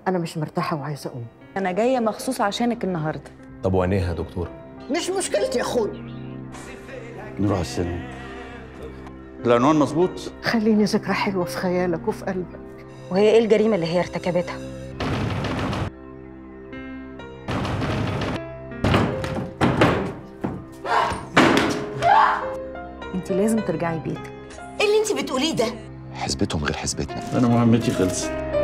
انا مش مرتاحه وعايزه اقوم انا جايه مخصوص عشانك النهارده طب وعينيها يا دكتور مش مشكلتي يا اخوي نروح على السينما العنوان مظبوط خليني ذكرى حلوه في خيالك وفي قلبك وهي ايه الجريمه اللي هي ارتكبتها انت لازم ترجعي بيتك ايه اللي انت بتقوليه ده حسبتهم غير حسبتنا انا مهمتي خلصت